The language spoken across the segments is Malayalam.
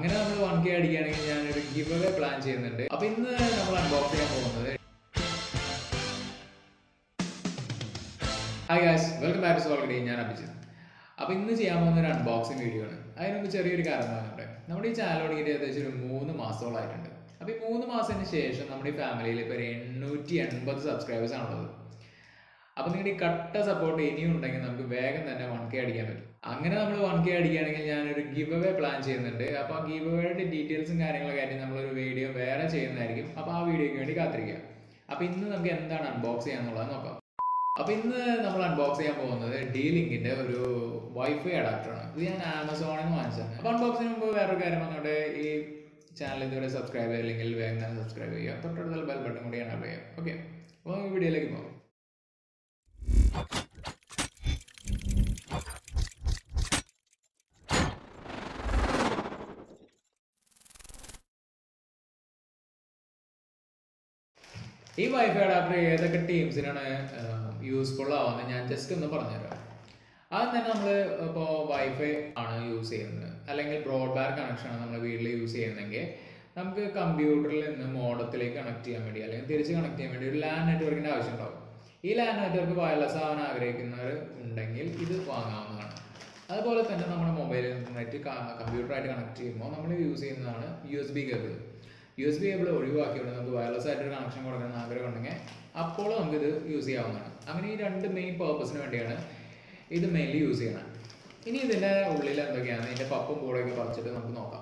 അങ്ങനെ നമ്മൾ വൺ കെ അടിക്കുകയാണെങ്കിൽ ഞാനൊരു ഗിവ് അവേ പ്ലാൻ ചെയ്യുന്നുണ്ട് അപ്പൊ ഇന്ന് നമ്മൾ അൺബോക്സ് ചെയ്യാൻ പോകുന്നത് hi guys welcome back to സോൾഗഡി ഞാൻ അഭിജിത്ത് അപ്പൊ ഇന്ന് ചെയ്യാൻ പോകുന്ന ഒരു അൺബോക്സിംഗ് വീഡിയോ ആണ് അതിന് മുമ്പ് ചെറിയൊരു കാരണം പറയുന്നുണ്ട് നമ്മുടെ ഈ ചാനൽ തുടങ്ങിയിട്ട് ഏകദേശം ഒരു മൂന്ന് മാസത്തോളമായിട്ടുണ്ട് അപ്പൊ ഈ മൂന്ന് മാസത്തിന് ശേഷം നമ്മുടെ ഈ ഫാമിലിയിൽ ഇപ്പോൾ ഒരു എണ്ണൂറ്റി എൺപത് സബ്സ്ക്രൈബേഴ്സ് ആണുള്ളത് അപ്പൊ നിങ്ങളുടെ ഈ കട്ട സപ്പോർട്ട് ഇനിയും ഉണ്ടെങ്കിൽ നമുക്ക് വേഗം തന്നെ വൺ കെ അടിക്കാൻ പറ്റും അങ്ങനെ നമ്മൾ വൺ കെ അടിക്കുകയാണെങ്കിൽ ഞാനൊരു ഗിവ് അവേ പ്ലാൻ ചെയ്യുന്നുണ്ട് അപ്പൊ ആ ഗിവ് അവേയുടെ ഡീറ്റെയിൽസും കാര്യങ്ങളൊക്കെ ആയിട്ട് നമ്മളൊരു വീഡിയോ വേറെ ചെയ്യുന്നതായിരിക്കും അപ്പൊ ആ വീഡിയോയ്ക്ക് വേണ്ടി കാത്തിരിക്കുക അപ്പൊ ഇന്ന് നമുക്ക് എന്താണ് അൺബോക്സ് ചെയ്യാന്നുള്ളത് നോക്കാം അപ്പൊ ഇന്ന് നമ്മൾ അൺബോക്സ് ചെയ്യാൻ പോകുന്നത് ഡി ലിങ്കിന്റെ ഒരു വൈഫൈ അഡാപ്റ്ററാണ് ഇത് ഞാൻ ആമസോണിൽ നിന്ന് വാങ്ങിച്ചതാണ് അപ്പൊ അൺബോക്സിന് മുമ്പ് വേറൊരു കാര്യം വന്നോട്ടെ ഈ ചാനൽ ഇതുവരെ സബ്സ്ക്രൈബ് ചെയ്തില്ലെങ്കിൽ വേഗം തന്നെ സബ്സ്ക്രൈബ് ചെയ്യുക തൊട്ടടുത്തുള്ള ബെൽ ബട്ടൺ കൂടി എനേബിൾ ചെയ്യുക ഓക്കെ അപ്പോൾ നമുക്ക് വീഡിയോയിലേക്ക് പോകാം ഈ വൈഫൈ അഡാപ്റ്റർ ഏതൊക്കെ ടീംസിനാണ് യൂസ്ഫുൾ ആവുന്നത് ഞാൻ ജസ്റ്റ് ഒന്ന് പറഞ്ഞുതരാം ആദ്യം തന്നെ നമ്മൾ ഇപ്പോൾ വൈഫൈ ആണ് യൂസ് ചെയ്യുന്നത് അല്ലെങ്കിൽ ബ്രോഡ്ബാൻഡ് കണക്ഷനാണ് നമ്മൾ വീട്ടിൽ യൂസ് ചെയ്യുന്നതെങ്കിൽ നമുക്ക് കമ്പ്യൂട്ടറിൽ നിന്ന് മോഡത്തിലേക്ക് കണക്ട് ചെയ്യാൻ വേണ്ടി അല്ലെങ്കിൽ തിരിച്ച് കണക്ട് ചെയ്യാൻ വേണ്ടി ഒരു ലാൻഡ് നെറ്റ്വർക്കിൻ്റെ ആവശ്യം ഉണ്ടാവും ഈ ലാൻഡ് നെറ്റ്വർക്ക് വയർലെസ് ആവാൻ ആഗ്രഹിക്കുന്നവർ ഉണ്ടെങ്കിൽ ഇത് വാങ്ങാവുന്നതാണ് അതുപോലെ തന്നെ നമ്മുടെ മൊബൈൽ ഇന്റർനെറ്റ് കമ്പ്യൂട്ടറായിട്ട് കണക്ട് ചെയ്യുമ്പോൾ നമ്മൾ യൂസ് ചെയ്യുന്നതാണ് U S B cable U S B cable ഒഴിവാക്കിയിട്ട് നമുക്ക് വയർലെസ് ആയിട്ട് ഒരു കണക്ഷൻ കൊടുക്കണം ആഗ്രഹം ഉണ്ടെങ്കിൽ അപ്പോൾ നമുക്കിത് യൂസ് ചെയ്യാവുന്നതാണ് അങ്ങനെ ഈ രണ്ട് മെയിൻ പേർപ്പസിന് വേണ്ടിയാണ് ഇത് മെയിൻലി യൂസ് ചെയ്യണം ഇനി ഇതിൻ്റെ ഉള്ളിൽ എന്തൊക്കെയാണ് ഇതിൻ്റെ പപ്പും പൂളൊക്കെ പറിച്ചിട്ട് നമുക്ക് നോക്കാം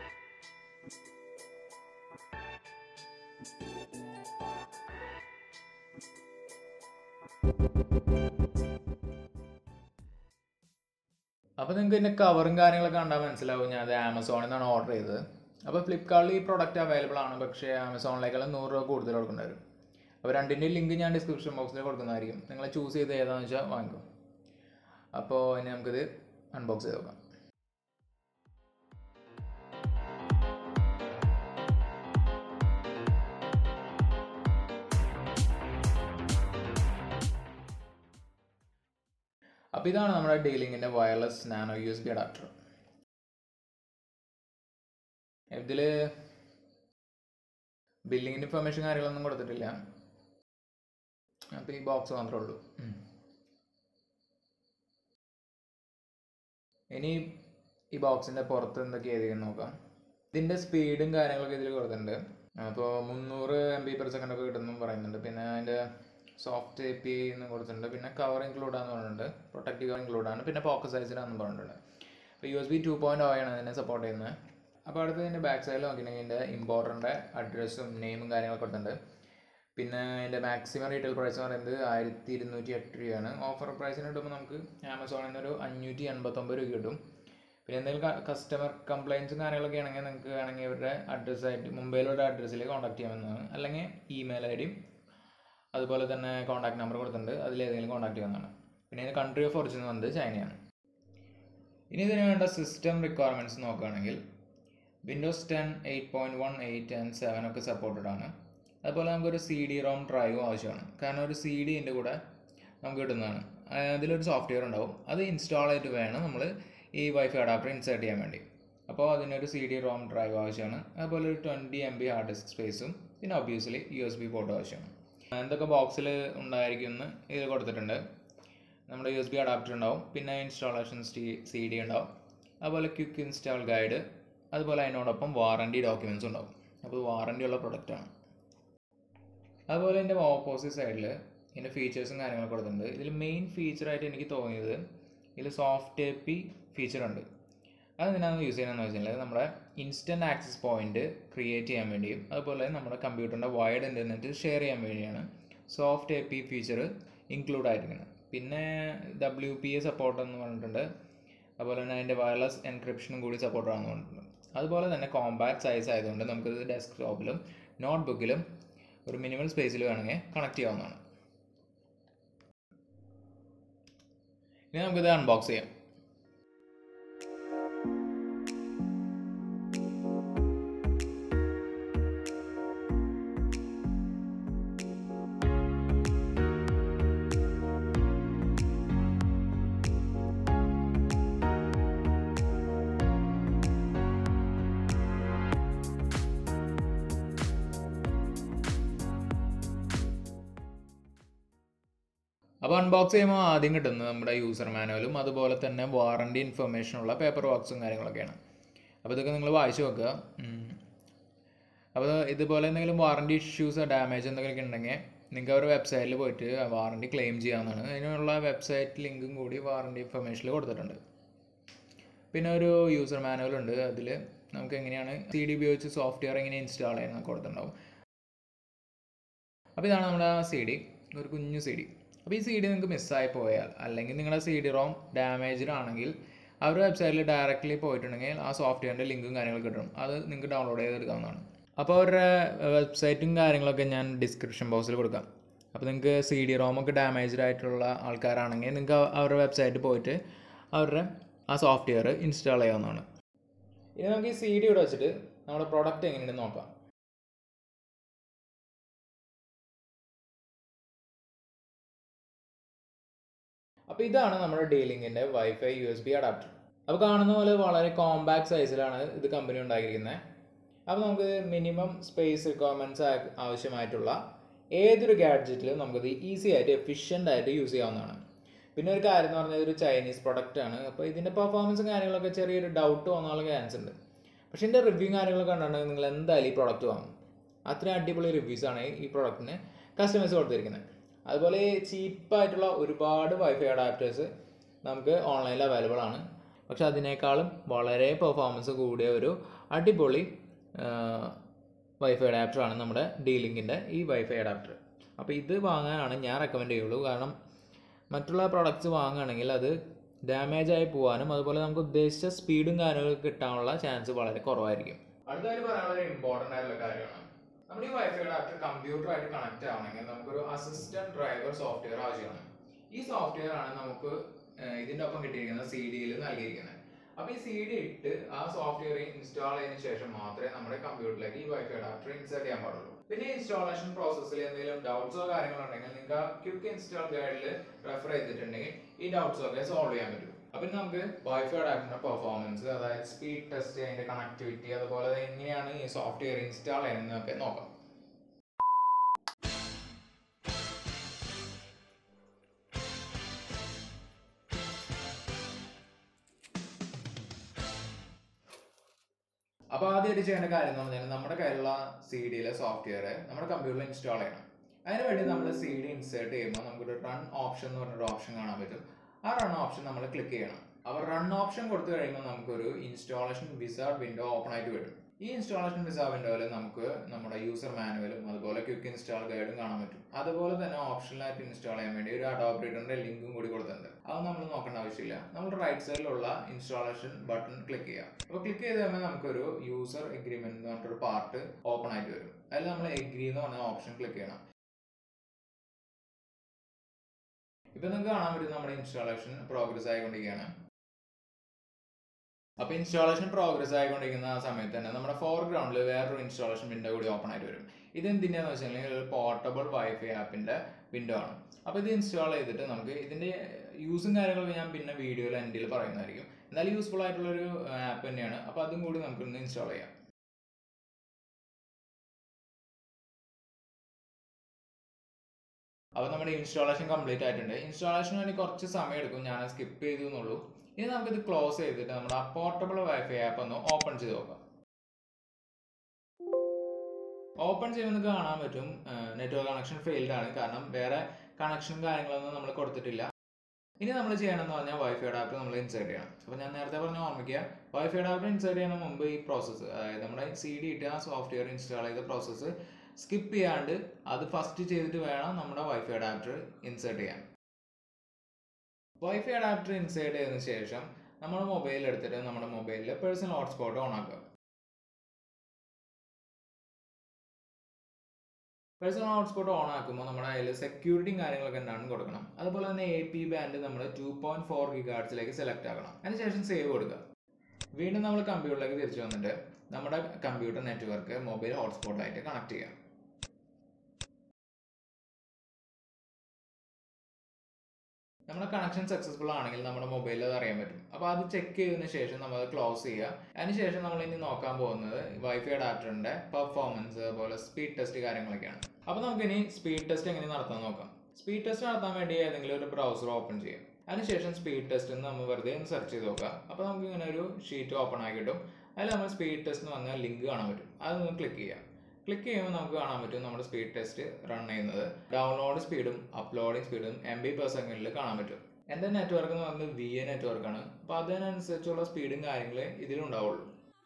അപ്പോൾ നിങ്ങൾക്ക് ഇതിൻ്റെ കവറും കാര്യങ്ങളൊക്കെ കണ്ടാൽ മനസ്സിലാവും ഞാൻ അത് ആമസോണിൽ നിന്നാണ് ഓർഡർ ചെയ്തത് അപ്പോൾ ഫ്ലിപ്കാർട്ടിൽ ഈ പ്രോഡക്റ്റ് അവൈലബിൾ ആണ് പക്ഷേ ആമസോണിലേക്കാളും നൂറ് രൂപ കൂടുതൽ കൊടുക്കേണ്ടി വരും അപ്പോൾ രണ്ടിൻ്റെയും ലിങ്ക് ഞാൻ ഡിസ്ക്രിപ്ഷൻ ബോക്സിൽ കൊടുക്കുന്നതായിരിക്കും നിങ്ങൾ ചൂസ് ചെയ്ത് ഏതാണെന്ന് വെച്ചാൽ വാങ്ങിക്കും അപ്പോൾ ഇനി നമുക്കിത് അൺബോക്സ് ചെയ്ത് നോക്കാം അപ്പോൾ ഇതാണ് നമ്മുടെ ഡീലിങ്ങിൻ്റെ wireless nano U S B adapter ഇതിൽ ബില്ലിങ്ങിൻ്റെ ഇൻഫർമേഷൻ കാര്യങ്ങളൊന്നും കൊടുത്തിട്ടില്ല അപ്പോൾ ഈ ബോക്സ് മാത്രമേ ഉള്ളൂ ഉം. ഇനി ഈ ബോക്സിൻ്റെ പുറത്ത് എന്തൊക്കെ എഴുതിയെന്ന് നോക്കാം ഇതിൻ്റെ സ്പീഡും കാര്യങ്ങളൊക്കെ ഇതിൽ കൊടുത്തിട്ടുണ്ട് അപ്പോൾ മുന്നൂറ് എം ബി പെർ സെക്കൻഡ് ഒക്കെ കിട്ടുന്നു പറയുന്നുണ്ട് പിന്നെ അതിൻ്റെ സോഫ്റ്റ് എ പി എന്ന് കൊടുത്തിട്ടുണ്ട് പിന്നെ കവർ ഇൻക്ലൂഡ് ആണെന്ന് പറഞ്ഞിട്ടുണ്ട് പ്രൊട്ടക്റ്റീവ് കവർ ഇൻക്ലൂഡ് ആണ് പിന്നെ പോക്കറ്റ് സൈസിലാണെന്ന് പറഞ്ഞിട്ടുണ്ട് അപ്പോൾ U S B two point O ആണ് ഇതിനെ സപ്പോർട്ട് ചെയ്യുന്നത് അപ്പോൾ അടുത്ത് ഇതിൻ്റെ ബാക്ക് സൈഡിൽ നോക്കിയിട്ടുണ്ടെങ്കിൽ ഇതിൻ്റെ ഇമ്പോർട്ടൻ്റെ അഡ്രസ്സും നെയിമും കാര്യങ്ങളൊക്കെ കൊടുത്തിട്ടുണ്ട് പിന്നെ അതിൻ്റെ മാക്സിമം റീറ്റെയിൽ പ്രൈസ് എന്ന് പറയുന്നത് ആയിരത്തി ഇരുന്നൂറ്റി എട്ട് രൂപയാണ് ഓഫർ പ്രൈസിന് കിട്ടുമ്പോൾ നമുക്ക് ആമസോണിൽ നിന്ന് ഒരു അഞ്ഞൂറ്റി എൺപത്തൊമ്പത് രൂപ കിട്ടും പിന്നെ എന്തെങ്കിലും കസ്റ്റമർ കംപ്ലയിൻസും കാര്യങ്ങളൊക്കെ ആണെങ്കിൽ നിങ്ങൾക്ക് വേണമെങ്കിൽ ഇവരുടെ അഡ്രസ്സായിട്ട് മുംബൈയിലുള്ള അഡ്രസ്സിൽ കോൺടാക്ട് ചെയ്യാവുന്നതാണ് അല്ലെങ്കിൽ ഇമെയിൽ ഐ ഡിയും അതുപോലെ തന്നെ കോൺടാക്ട് നമ്പർ കൊടുത്തിട്ടുണ്ട് അതിലേതെങ്കിലും കോൺടാക്ട് ചെയ്യാവുന്നതാണ് പിന്നെ ഇതിന് കൺട്രി ഓഫ് ഒറിജിൻ വന്നത് ചൈനയാണ് ഇനി ഇതിന് വേണ്ട സിസ്റ്റം റിക്വയർമെൻറ്റ്സ് നോക്കുകയാണെങ്കിൽ Windows ten eight point one eight and seven ഒക്കെ സപ്പോർട്ടഡ് ആണ് അതുപോലെ നമുക്കൊരു സി ഡി റോം ഡ്രൈവും ആവശ്യമാണ് കാരണം ഒരു സി ഡി ഇതിൻ്റെ കൂടെ നമുക്ക് കിട്ടുന്നതാണ് അതിലൊരു സോഫ്റ്റ്വെയർ ഉണ്ടാവും അത് ഇൻസ്റ്റാൾ ആയിട്ട് വേണം നമ്മൾ ഈ വൈഫൈ അഡാപ്റ്റർ ഇൻസേർട്ട് ചെയ്യാൻ വേണ്ടി അപ്പോൾ അതിനൊരു സി ഡി റോം ഡ്രൈവ് ആവശ്യമാണ് അതുപോലെ ഒരു twenty M B hard disk സ്പേസും പിന്നെ obviously U S B port ആവശ്യമാണ് എന്തൊക്കെ ബോക്സിൽ ഉണ്ടായിരിക്കും എന്ന് ഇത് കൊടുത്തിട്ടുണ്ട് നമ്മുടെ യു എസ് ബി അഡാപ്റ്റർ ഉണ്ടാവും പിന്നെ ഇൻസ്റ്റാളേഷൻ സി ഡി ഉണ്ടാവും അതുപോലെ ക്വിക്ക് ഇൻസ്റ്റാൾ ഗൈഡ് അതുപോലെ അതിനോടൊപ്പം വാറണ്ടി ഡോക്യുമെൻറ്റ്സ് ഉണ്ടാവും അപ്പോൾ വാറണ്ടി ഉള്ള പ്രൊഡക്റ്റാണ് അതുപോലെ എൻ്റെ ഓപ്പോസിറ്റ് സൈഡിൽ ഇതിൻ്റെ ഫീച്ചേഴ്സും കാര്യങ്ങളൊക്കെ കൊടുത്തിട്ടുണ്ട് ഇതിൽ മെയിൻ ഫീച്ചറായിട്ട് എനിക്ക് തോന്നിയത് ഇതിൽ സോഫ്റ്റ് എ പി ഫീച്ചർ ഉണ്ട് അത് എന്തിനാണെന്ന് യൂസ് ചെയ്യണമെന്ന് വെച്ചിട്ടുണ്ടെങ്കിൽ നമ്മുടെ ഇൻസ്റ്റൻറ്റ് ആക്സസ് പോയിന്റ് ക്രിയേറ്റ് ചെയ്യാൻ വേണ്ടിയും അതുപോലെ നമ്മുടെ കമ്പ്യൂട്ടറിൻ്റെ വൈഡ് ഇൻ്റർനെറ്റ് ഷെയർ ചെയ്യാൻ വേണ്ടിയാണ് soft A P feature include ആയിരിക്കുന്നത് പിന്നെ ഡബ്ല്യു പി എ സപ്പോർട്ട് എന്ന് പറഞ്ഞിട്ടുണ്ട് അതുപോലെ തന്നെ അതിൻ്റെ വയർലെസ് എൻക്രിപ്ഷനും കൂടി സപ്പോർട്ട് ആണെന്ന് പറഞ്ഞിട്ടുണ്ട് അതുപോലെ തന്നെ കോമ്പാക്ട് സൈസ് ആയതുകൊണ്ട് നമുക്കിത് ഡെസ്ക്ടോപ്പിലും നോട്ട്ബുക്കിലും ഒരു മിനിമൽ സ്പേസിൽ വേണമെങ്കിൽ കണക്ട് ചെയ്യാവുന്നതാണ് ഇനി നമുക്കിത് അൺബോക്സ് ചെയ്യാം അപ്പോൾ അൺബോക്സ് ചെയ്യുമ്പോൾ ആദ്യം കിട്ടുന്നത് നമ്മുടെ യൂസർ മാനുവലും അതുപോലെ തന്നെ വാറണ്ടി ഇൻഫർമേഷനുള്ള പേപ്പർ വർക്ക്സും കാര്യങ്ങളൊക്കെയാണ് അപ്പോൾ ഇതൊക്കെ നിങ്ങൾ വായിച്ചു നോക്കുക ഉം. അപ്പോൾ ഇതുപോലെ എന്തെങ്കിലും വാറണ്ടി ഇഷ്യൂസ് ഡാമേജ് എന്തെങ്കിലുമൊക്കെ ഉണ്ടെങ്കിൽ നിങ്ങൾക്ക് അവരുടെ വെബ്സൈറ്റിൽ പോയിട്ട് വാറണ്ടി ക്ലെയിം ചെയ്യാവുന്നതാണ് അതിനുള്ള വെബ്സൈറ്റ് ലിങ്കും കൂടി വാറണ്ടി ഇൻഫർമേഷനിൽ കൊടുത്തിട്ടുണ്ട് പിന്നെ ഒരു യൂസർ മാനുവൽ ഉണ്ട് അതിൽ നമുക്ക് എങ്ങനെയാണ് സി ഡി ഉപയോഗിച്ച് സോഫ്റ്റ്വെയർ എങ്ങനെ ഇൻസ്റ്റാൾ ചെയ്യാൻ കൊടുത്തിട്ടുണ്ടാവും അപ്പോൾ ഇതാണ് നമ്മുടെ സി ഡി ഒരു കുഞ്ഞു സി ഡി അപ്പോൾ ഈ സി ഡി നിങ്ങൾക്ക് മിസ്സായി പോയാൽ അല്ലെങ്കിൽ നിങ്ങളുടെ സി ഡി റോം ഡാമേജ്ഡ് ആണെങ്കിൽ അവരുടെ വെബ്സൈറ്റിൽ ഡയറക്റ്റ്ലി പോയിട്ടുണ്ടെങ്കിൽ ആ സോഫ്റ്റ്വെയറിൻ്റെ ലിങ്കും കാര്യങ്ങളൊക്കെ കിട്ടും അത് നിങ്ങൾക്ക് ഡൗൺലോഡ് ചെയ്തെടുക്കാവുന്നതാണ് അപ്പോൾ അവരുടെ വെബ്സൈറ്റും കാര്യങ്ങളൊക്കെ ഞാൻ ഡിസ്ക്രിപ്ഷൻ ബോക്സിൽ കൊടുക്കാം അപ്പോൾ നിങ്ങൾക്ക് സി ഡി റോമൊക്കെ ഡാമേജ്ഡ് ആയിട്ടുള്ള ആൾക്കാരാണെങ്കിൽ നിങ്ങൾക്ക് അവരുടെ വെബ്സൈറ്റിൽ പോയിട്ട് അവരുടെ ആ സോഫ്റ്റ്വെയർ ഇൻസ്റ്റാൾ ചെയ്യാവുന്നതാണ് ഇനി നമുക്ക് ഈ സി ഡി ഇവിടെ വെച്ചിട്ട് നമ്മുടെ പ്രോഡക്റ്റ് എങ്ങനെയുണ്ടെന്ന് നോക്കാം അപ്പോൾ ഇതാണ് നമ്മുടെ ഡീലിങ്ങിൻ്റെ wifi U S B adapter അപ്പോൾ കാണുന്ന പോലെ വളരെ കോമ്പാക്ട് സൈസിലാണ് ഇത് കമ്പനി ഉണ്ടാക്കിയിരിക്കുന്നത് അപ്പോൾ നമുക്ക് മിനിമം സ്പേസ് റിക്വയർമെൻറ്റ്സ് ആവശ്യമായിട്ടുള്ള ഏതൊരു ഗാഡ്ജറ്റിലും നമുക്കിത് ഈസി ആയിട്ട് എഫിഷ്യൻ്റ് ആയിട്ട് യൂസ് ചെയ്യാവുന്നതാണ് പിന്നെ ഒരു കാര്യം എന്ന് പറഞ്ഞാൽ ഇതൊരു ചൈനീസ് പ്രൊഡക്റ്റ് ആണ് അപ്പോൾ ഇതിൻ്റെ പെർഫോമൻസും കാര്യങ്ങളൊക്കെ ചെറിയൊരു ഡൗട്ട് തോന്നാനുള്ള ചാൻസ് ഉണ്ട് പക്ഷേ ഇതിൻ്റെ റിവ്യൂ കാര്യങ്ങളൊക്കെ കണ്ടിട്ടുണ്ടെങ്കിൽ നിങ്ങൾ എന്തായാലും ഈ പ്രോഡക്റ്റ് വാങ്ങും അത്രയും അടിപൊളി റിവ്യൂസാണ് ഈ പ്രോഡക്റ്റിന് കസ്റ്റമേഴ്സ് കൊടുത്തിരിക്കുന്നത് അതുപോലെ ചീപ്പായിട്ടുള്ള ഒരുപാട് വൈഫൈ അഡാപ്റ്റേഴ്സ് നമുക്ക് ഓൺലൈനിൽ അവൈലബിൾ ആണ് പക്ഷെ അതിനേക്കാളും വളരെ പെർഫോമൻസ് കൂടിയ ഒരു അടിപൊളി വൈഫൈ അഡാപ്റ്ററാണ് നമ്മുടെ ഡീലിങ്ങിൻ്റെ ഈ വൈഫൈ അഡാപ്റ്റർ അപ്പോൾ ഇത് വാങ്ങാനാണ് ഞാൻ റെക്കമെൻഡ് ചെയ്യുള്ളൂ കാരണം മറ്റുള്ള പ്രോഡക്റ്റ്സ് വാങ്ങുകയാണെങ്കിൽ അത് ഡാമേജ് ആയി പോകാനും അതുപോലെ നമുക്ക് ഉദ്ദേശിച്ച സ്പീഡും കാര്യങ്ങളൊക്കെ കിട്ടാനുള്ള ചാൻസ് വളരെ കുറവായിരിക്കും അടുത്തായിട്ട് പറയാനുള്ള ഒരു ഇമ്പോർട്ടൻ്റ് ആയിട്ടുള്ള കാര്യമാണ് നമ്മുടെ ഈ വൈഫൈ അഡാപ്റ്റർ കമ്പ്യൂട്ടറായിട്ട് കണക്ട് ആവണമെങ്കിൽ നമുക്കൊരു അസിസ്റ്റന്റ് ഡ്രൈവർ സോഫ്റ്റ്വെയർ ആവശ്യമാണ് ഈ സോഫ്റ്റ്വെയർ ആണ് നമുക്ക് ഏഹ്, ഇതിന്റെ ഒപ്പം കിട്ടിയിരിക്കുന്ന സി ഡിയിൽ നൽകിയിരിക്കുന്നത് അപ്പോൾ ഈ സി ഡി ഇട്ട് ആ സോഫ്റ്റ്വെയർ ഇൻസ്റ്റാൾ ചെയ്തതിനു ശേഷം മാത്രമേ നമ്മുടെ കമ്പ്യൂട്ടറിലേക്ക് ഈ വൈഫൈ അഡാപ്റ്റർ ഇൻസേർട്ട് ചെയ്യാൻ പാടുള്ളൂ പിന്നെ ഇൻസ്റ്റാളേഷൻ പ്രോസസ്സിൽ എന്തെങ്കിലും ഡൗട്ട്സോ കാര്യങ്ങളോ ഉണ്ടെങ്കിൽ നിങ്ങൾക്ക് ആ ക്വിക്ക് ഇൻസ്റ്റാൾ ഗൈഡിൽ റെഫർ ചെയ്തിട്ടുണ്ടെങ്കിൽ ഈ ഡൗട്ട്സോ ഒക്കെ സോൾവ് ചെയ്യാൻ പറ്റും അപ്പം നമുക്ക് വൈഫൈ അഡാപ്റ്ററിന്റെ പെർഫോമൻസ് അതായത് സ്പീഡ് ടെസ്റ്റ് അതിന്റെ കണക്ടിവിറ്റി അതുപോലെ എങ്ങനെയാണ് ഈ സോഫ്റ്റ്വെയർ ഇൻസ്റ്റാൾ ചെയ്യുന്നതൊക്കെ നോക്കാം അപ്പോൾ ആദ്യമായിട്ട് ചെയ്യേണ്ട കാര്യം എന്ന് പറഞ്ഞാൽ നമ്മുടെ കയ്യിലുള്ള സി ഡിയിലെ സോഫ്റ്റ്വെയർ നമ്മുടെ കമ്പ്യൂട്ടറിൽ ഇൻസ്റ്റാൾ ചെയ്യണം അതിന് വേണ്ടി നമ്മൾ സി ഡി ഇൻസേർട്ട് ചെയ്യുമ്പോൾ നമുക്കൊരു റൺ ഓപ്ഷൻ എന്ന് പറഞ്ഞൊരു ഓപ്ഷൻ കാണാൻ പറ്റും ആ റൺ ഓപ്ഷൻ നമ്മൾ ക്ലിക്ക് ചെയ്യണം അപ്പോൾ റൺ ഓപ്ഷൻ കൊടുത്തു കഴിയുമ്പോൾ നമുക്കൊരു ഇൻസ്റ്റാളേഷൻ വിസാർഡ് വിൻഡോ ഓപ്പൺ ആയിട്ട് വരും ഈ ഇൻസ്റ്റാളേഷൻ വിസ വിൻഡോയിൽ നമുക്ക് നമ്മുടെ യൂസർ മാനുവലും അതുപോലെ ക്വിക്ക് ഇൻസ്റ്റാൾ ഗൈഡും കാണാൻ പറ്റും അതുപോലെ തന്നെ ഓപ്ഷനിലായിട്ട് ഇൻസ്റ്റാൾ ചെയ്യാൻ വേണ്ടി ഒരു അഡോപ്റ്റേറ്ററിന്റെ ലിങ്കും കൂടി കൊടുത്തിട്ടുണ്ട് അത് നമ്മൾ നോക്കേണ്ട ആവശ്യമില്ല നമ്മൾ റൈറ്റ് സൈഡിലുള്ള ഇൻസ്റ്റാളേഷൻ ബട്ടൺ ക്ലിക്ക് ചെയ്യാം അപ്പോൾ ക്ലിക്ക് ചെയ്ത് കഴിയുമ്പോൾ നമുക്കൊരു യൂസർ എഗ്രിമെന്റ് എന്ന് പറഞ്ഞിട്ടൊരു പാർട്ട് ഓപ്പൺ ആയിട്ട് വരും അതിൽ നമ്മൾ എഗ്രി എന്ന് പറഞ്ഞ ഓപ്ഷൻ ക്ലിക്ക് ചെയ്യണം ഇപ്പൊ നിങ്ങൾക്ക് കാണാൻ പറ്റും നമ്മുടെ ഇൻസ്റ്റാളേഷൻ പ്രോഗ്രസ് ആയിക്കൊണ്ടിരിക്കുകയാണ് അപ്പൊ ഇൻസ്റ്റാളേഷൻ പ്രോഗ്രസ് ആയിക്കൊണ്ടിരിക്കുന്ന ആ സമയത്ത് തന്നെ നമ്മുടെ ഫോർഗ്രൗണ്ടിൽ വേറൊരു ഇൻസ്റ്റാളേഷൻ വിൻഡോ കൂടി ഓപ്പൺ ആയിട്ട് വരും ഇത് എന്തിനാന്ന് വെച്ചിട്ടുണ്ടെങ്കിൽ ഒരു പോർട്ടബിൾ വൈഫൈ ആപ്പിന്റെ വിൻഡോ ആണ് അപ്പോൾ ഇത് ഇൻസ്റ്റാൾ ചെയ്തിട്ട് നമുക്ക് ഇതിന്റെ യൂസും കാര്യങ്ങളൊക്കെ ഞാൻ പിന്നെ വീഡിയോയിൽ എൻഡിൽ പറയുന്നതായിരിക്കും എന്നാലും യൂസ്ഫുൾ ആയിട്ടുള്ള ഒരു ആപ്പ് തന്നെയാണ് അപ്പോൾ അതും കൂടി നമുക്ക് ഇന്ന് ഇൻസ്റ്റാൾ ചെയ്യാം അപ്പോൾ നമ്മുടെ ഇൻസ്റ്റാളേഷൻ കംപ്ലീറ്റ് ആയിട്ടുണ്ട് ഇൻസ്റ്റാളേഷന് വേണ്ടി കുറച്ച് സമയം എടുക്കും ഞാൻ സ്കിപ്പ് ചെയ്തു എന്നുള്ളൂ ഇനി നമുക്കിത് ക്ലോസ് ചെയ്തിട്ട് നമ്മുടെ ആ പോർട്ടബിൾ വൈഫൈ ആപ്പ് ഒന്ന് ഓപ്പൺ ചെയ്ത് നോക്കാം ഓപ്പൺ ചെയ്യുമ്പോൾ കാണാൻ പറ്റും നെറ്റ്വർക്ക് കണക്ഷൻ ഫെയിൽഡ് ആണ് കാരണം വേറെ കണക്ഷനും കാര്യങ്ങളൊന്നും നമ്മൾ കൊടുത്തിട്ടില്ല ഇനി നമ്മൾ ചെയ്യണമെന്ന് പറഞ്ഞാൽ വൈഫൈ അഡാപ്റ്റർ നമ്മൾ ഇൻസേർട്ട് ചെയ്യണം അപ്പോൾ ഞാൻ നേരത്തെ പറഞ്ഞ ഓർമ്മിക്കുക വൈഫൈ അഡാപ്റ്റർ ഇൻസേർട്ട് ചെയ്യുന്ന മുമ്പ് ഈ പ്രോസസ്സ് അതായത് നമ്മുടെ സി ഡി ഇട്ട് ആ സോഫ്റ്റ്വെയർ ഇൻസ്റ്റാൾ ചെയ്ത പ്രോസസ്സ് സ്കിപ്പ് ചെയ്യാണ്ട് അത് ഫസ്റ്റ് ചെയ്തിട്ട് വേണം നമ്മുടെ വൈഫൈ അഡാപ്റ്റർ ഇൻസേർട്ട് ചെയ്യാൻ വൈഫൈ അഡാപ്റ്റർ ഇൻസേർട്ട് ചെയ്തതിനു ശേഷം നമ്മുടെ മൊബൈൽ എടുത്തിട്ട് നമ്മുടെ മൊബൈലിൽ പേഴ്സണൽ ഹോട്ട്സ്പോട്ട് ഓൺ ആക്കുക പേഴ്സണൽ ഹോട്ട്സ്പോട്ട് ഓൺ ആക്കുമ്പോൾ നമ്മുടെ അതിൽ സെക്യൂരിറ്റിയും കാര്യങ്ങളൊക്കെ എന്താണെന്ന് കൊടുക്കണം അതുപോലെ തന്നെ എ പി ബാൻഡ് നമ്മൾ ടു പോയിന്റ് ഫോർ ഗിഗാർഡ്സിലേക്ക് സെലക്ട് ആക്കണം അതിനുശേഷം സേവ് കൊടുക്കുക വീണ്ടും നമ്മൾ കമ്പ്യൂട്ടറിലേക്ക് തിരിച്ചു വന്നിട്ട് നമ്മുടെ കമ്പ്യൂട്ടർ നെറ്റ്വർക്ക് മൊബൈൽ ഹോട്ട്സ്പോട്ടായിട്ട് കണക്ട് ചെയ്യാം നമ്മുടെ കണക്ഷൻ സക്സസ്ഫുൾ ആണെങ്കിൽ നമ്മുടെ മൊബൈലിൽ അത് അറിയാൻ പറ്റും അപ്പോൾ അത് ചെക്ക് ചെയ്തതിന് ശേഷം നമ്മൾ അത് ക്ലോസ് ചെയ്യുക അതിനുശേഷം നമ്മൾ ഇനി നോക്കാൻ പോകുന്നത് വൈഫൈ അഡാപ്റ്ററിന്റെ പെർഫോമൻസ് അതുപോലെ സ്പീഡ് ടെസ്റ്റ് കാര്യങ്ങളൊക്കെയാണ് അപ്പോൾ നമുക്ക് ഇനി സ്പീഡ് ടെസ്റ്റ് എങ്ങനെ നടത്താൻ നോക്കാം സ്പീഡ് ടെസ്റ്റ് നടത്താൻ വേണ്ടി ഏതെങ്കിലും ഒരു ബ്രൗസർ ഓപ്പൺ ചെയ്യും അതിനുശേഷം സ്പീഡ് ടെസ്റ്റ് എന്ന് നമ്മൾ വെറുതെ ഒന്ന് സെർച്ച് ചെയ്ത് നോക്കുക അപ്പോൾ നമുക്ക് ഇങ്ങനെ ഒരു ഷീറ്റ് ഓപ്പൺ ആയി കിട്ടും അതിൽ നമ്മൾ സ്പീഡ് ടെസ്റ്റ് എന്ന് പറഞ്ഞാൽ ലിങ്ക് കാണാൻ പറ്റും അതൊന്ന് ക്ലിക്ക് ചെയ്യാം ക്ലിക്ക് ചെയ്യുമ്പോൾ നമുക്ക് കാണാൻ പറ്റും നമ്മുടെ സ്പീഡ് ടെസ്റ്റ് റൺ ചെയ്യുന്നത് ഡൗൺലോഡ് സ്പീഡും അപ്ലോഡിംഗ് സ്പീഡും എം ബി പെർ സെക്കൻഡിൽ കാണാൻ പറ്റും എൻ്റെ നെറ്റ്വർക്ക് എന്ന് പറയുന്നത് വി എ നെറ്റ്വർക്കാണ് അപ്പോൾ അതിനനുസരിച്ചുള്ള സ്പീഡും കാര്യങ്ങളെ ഇതിലുണ്ടാവുള്ളൂ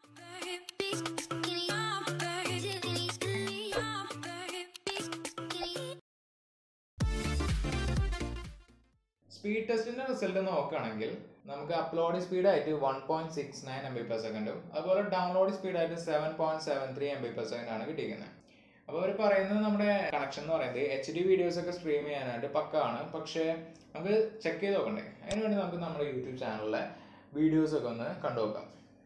സ്പീഡ് ടെസ്റ്റിന്റെ റിസൾട്ട് നോക്കുകയാണെങ്കിൽ നമുക്ക് അപ്ലോഡ് സ്പീഡ് ആയിട്ട് one point six nine M B per സെക്കൻഡും അതുപോലെ ഡൗൺലോഡ് സ്പീഡ് ആയിട്ട് seven point seven three M B per second ആണ് കിട്ടിയിരിക്കുന്നത് അപ്പോൾ അവർ പറയുന്നത് നമ്മുടെ കണക്ഷൻ എന്ന് പറയുന്നത് എച്ച് ഡി വീഡിയോസ് ഒക്കെ സ്ട്രീം ചെയ്യാനായിട്ട് പക്കാണ് പക്ഷേ നമുക്ക് ചെക്ക് ചെയ്ത് നോക്കണ്ടേ അതിനുവേണ്ടി നമുക്ക് നമ്മുടെ യൂട്യൂബ് ചാനലിലെ വീഡിയോസ് ഒക്കെ ഒന്ന് കണ്ടു നോക്കാം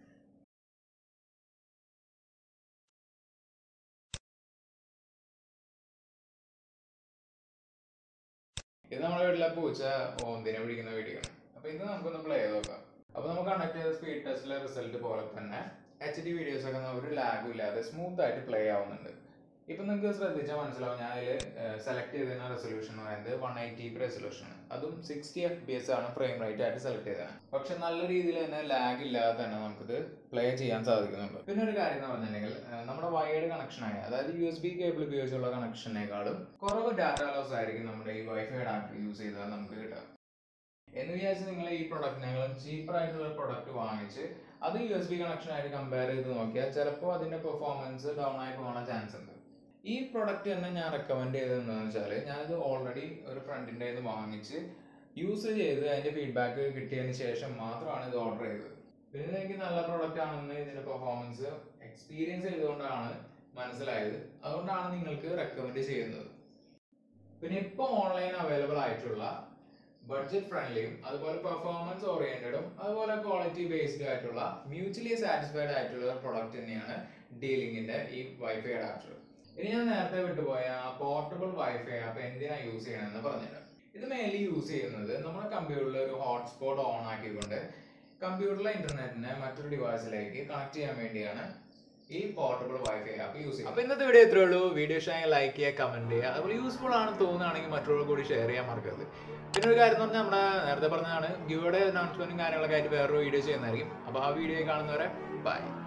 ഇത് നമ്മുടെ വീട്ടിലെ പൂച്ച ഓന്തിനെ പിടിക്കുന്ന വീഡിയോ ആണ് അപ്പൊ ഇത് നമുക്കൊന്ന് പ്ലേ ചെയ്ത് നോക്കാം അപ്പൊ നമുക്ക് കണക്ട് ചെയ്ത സ്പീഡ് ടെസ്റ്റിലെ റിസൾട്ട് പോലെ തന്നെ എച്ച് ഡി വീഡിയോസ് ഒക്കെ ഒരു ലാഗും ഇല്ലാതെ സ്മൂത്ത് ആയിട്ട് പ്ലേ ആവുന്നുണ്ട് ഇപ്പൊ നിങ്ങൾക്ക് ശ്രദ്ധിച്ചാൽ മനസ്സിലാവും ഞാൻ അതിൽ സെലക്ട് ചെയ്തിരുന്ന റെസൊല്യൂഷൻ എന്ന് പറയുന്നത് വൺ എയ്റ്റി പി റെസൊല്യൂഷൻ ആണ് അതും സിക്സ്റ്റി എഫ് ബി എസ് ആണ് ഫ്രെയിം റേറ്റ് ആയിട്ട് സെലക്ട് ചെയ്തത് പക്ഷെ നല്ല രീതിയിൽ തന്നെ ലാഗ് ഇല്ലാതെ തന്നെ നമുക്കിത് പ്ലേ ചെയ്യാൻ സാധിക്കുന്നുണ്ട് പിന്നെ ഒരു കാര്യം എന്ന് പറഞ്ഞിട്ടുണ്ടെങ്കിൽ ഏഹ്, നമ്മുടെ വയേർഡ് കണക്ഷനായ അതായത് യു എസ് ബി കേബിൾ ഉപയോഗിച്ചുള്ള കണക്ഷനേക്കാളും കുറവ് ഡാറ്റ ലോസ് ആയിരിക്കും നമ്മുടെ ഈ വൈഫൈ അഡാപ്റ്റർ യൂസ് ചെയ്താൽ നമുക്ക് കിട്ടുക എന്ന് വിചാരിച്ച് നിങ്ങൾ ഈ പ്രൊഡക്റ്റിനേക്കാളും ചീപ്പർ ആയിട്ടുള്ള പ്രൊഡക്റ്റ് വാങ്ങിച്ച് അത് യു എസ് ബി കണക്ഷൻ ആയിട്ട് കമ്പയർ ചെയ്ത് നോക്കിയാൽ ചിലപ്പോൾ അതിന്റെ പെർഫോമൻസ് ഡൗൺ ആയി പോകാൻ ചാൻസ് ഉണ്ട് ഈ പ്രൊഡക്റ്റ് തന്നെ ഞാൻ റെക്കമെൻഡ് ചെയ്തത് എന്താണെന്ന് വെച്ചാൽ ഞാനിത് ഓൾറെഡി ഒരു ഫ്രണ്ടിൻ്റെ കയ്യിൽ നിന്ന് വാങ്ങിച്ച് യൂസ് ചെയ്ത് അതിന്റെ ഫീഡ്ബാക്ക് കിട്ടിയതിന് ശേഷം മാത്രമാണ് ഇത് ഓർഡർ ചെയ്തത് പിന്നെ എനിക്ക് നല്ല പ്രൊഡക്റ്റ് ആണെന്ന് ഇതിന്റെ പെർഫോമൻസ് എക്സ്പീരിയൻസ് ചെയ്തുകൊണ്ടാണ് മനസ്സിലായത് അതുകൊണ്ടാണ് നിങ്ങൾക്ക് റെക്കമെൻഡ് ചെയ്യുന്നത് പിന്നെ ഇപ്പോൾ ഓൺലൈൻ അവൈലബിൾ ആയിട്ടുള്ള ബഡ്ജറ്റ് ഫ്രണ്ട്ലിയും അതുപോലെ പെർഫോമൻസ് ഓറിയന്റഡും അതുപോലെ ക്വാളിറ്റി ബേസ്ഡ് ആയിട്ടുള്ള മ്യൂച്വലി സാറ്റിസ്ഫൈഡ് ആയിട്ടുള്ള പ്രൊഡക്റ്റ് തന്നെയാണ് ഡീലിംഗിന്റെ ഈ വൈഫൈ അഡാപ്റ്റർ ഇനി ഞാൻ നേരത്തെ വിട്ടുപോയ പോർട്ടബിൾ വൈഫൈ ആപ്പ് എന്തിനാ യൂസ് ചെയ്യണമെന്ന് പറഞ്ഞുതരാം ഇത് മെയിൻലി യൂസ് ചെയ്യുന്നത് നമ്മുടെ കമ്പ്യൂട്ടറിൽ ഒരു ഹോട്ട്സ്പോട്ട് ഓൺ ആക്കിക്കൊണ്ട് കമ്പ്യൂട്ടറിലെ ഇന്റർനെറ്റിനെ മറ്റൊരു ഡിവൈസിലേക്ക് കണക്ട് ചെയ്യാൻ വേണ്ടിയാണ് ഈ പോർട്ടബിൾ വൈഫൈ ആപ്പ് യൂസ് ചെയ്യുന്നത് അപ്പോൾ ഇന്നത്തെ വീഡിയോ ഇത്രേ ഉള്ളൂ വീഡിയോ ഇഷ്ടമെങ്കിൽ ലൈക്ക് ചെയ്യുക കമന്റ് ചെയ്യുക അതുപോലെ യൂസ്ഫുൾ ആണെന്ന് തോന്നുകയാണെങ്കിൽ മറ്റുള്ളവർ കൂടി ഷെയർ ചെയ്യാൻ മറക്കരുത് പിന്നെ ഒരു കാര്യം എന്ന് പറഞ്ഞാൽ നമ്മുടെ നേരത്തെ പറഞ്ഞതാണ് ഗിവയുടെ അനൗൺസ്മെന്റും കാര്യങ്ങളൊക്കെ ആയിട്ട് വേറൊരു വീഡിയോ ചെയ്യുന്നതായിരിക്കും അപ്പോൾ ആ വീഡിയോ കാണുന്നവരെ ബൈ